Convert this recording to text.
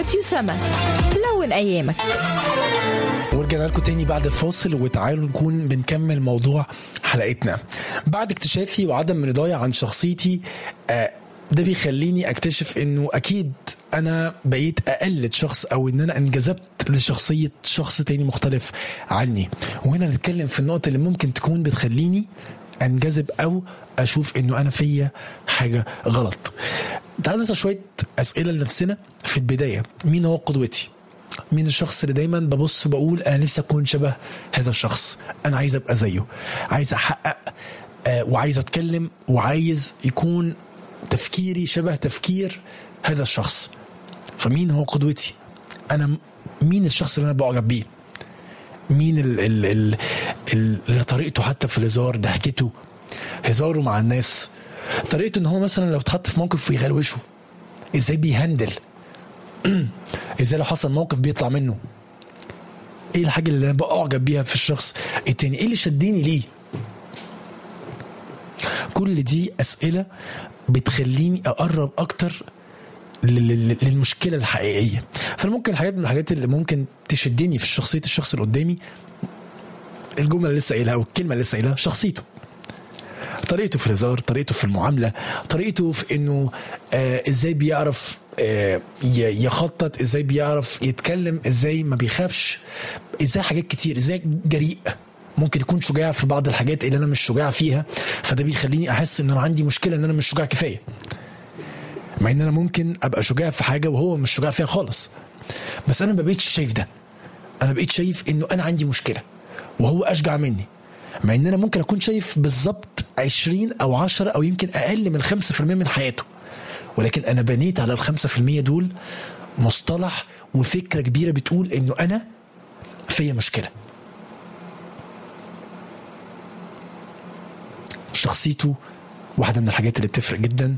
راديو سما لون أيامك ورجعنا لكم تاني بعد الفاصل وتعالوا نكون بنكمل موضوع حلقتنا بعد اكتشافي وعدم رضاي عن شخصيتي آه، ده بيخليني اكتشف انه اكيد انا بقيت اقلد شخص او ان انا انجذبت لشخصيه شخص تاني مختلف عني وهنا نتكلم في النقطه اللي ممكن تكون بتخليني انجذب او اشوف انه انا فيا حاجه غلط تعال نسال شويه اسئله لنفسنا في البدايه مين هو قدوتي مين الشخص اللي دايما ببص وبقول انا نفسي اكون شبه هذا الشخص انا عايز ابقى زيه عايز احقق آه، وعايز اتكلم وعايز يكون تفكيري شبه تفكير هذا الشخص فمين هو قدوتي انا م- مين الشخص اللي انا بعجب بيه مين ال ال ال ال اللي طريقته حتى في الهزار ضحكته هزاره مع الناس طريقته ان هو مثلا لو اتحط في موقف يغلوشه ازاي بيهندل ازاي لو حصل موقف بيطلع منه ايه الحاجه اللي انا بعجب بيها في الشخص التاني ايه اللي شدني ليه كل دي اسئله بتخليني اقرب اكتر لل- لل- للمشكله الحقيقيه فممكن الحاجات من الحاجات اللي ممكن تشدني في شخصيه الشخص اللي قدامي الجمله اللي لسه قايلها او الكلمه اللي لسه قايلها شخصيته طريقته في الهزار طريقته في المعامله طريقته في انه آه ازاي بيعرف آه ي- يخطط ازاي بيعرف يتكلم ازاي ما بيخافش ازاي حاجات كتير ازاي جريء ممكن يكون شجاع في بعض الحاجات اللي انا مش شجاع فيها فده بيخليني احس ان انا عندي مشكله ان انا مش شجاع كفايه مع ان انا ممكن ابقى شجاع في حاجه وهو مش شجاع فيها خالص بس انا ما بقيتش شايف ده انا بقيت شايف انه انا عندي مشكله وهو اشجع مني مع ان انا ممكن اكون شايف بالظبط 20 او 10 او يمكن اقل من 5% من حياته ولكن انا بنيت على ال 5% دول مصطلح وفكره كبيره بتقول انه انا فيا مشكله شخصيته واحده من الحاجات اللي بتفرق جدا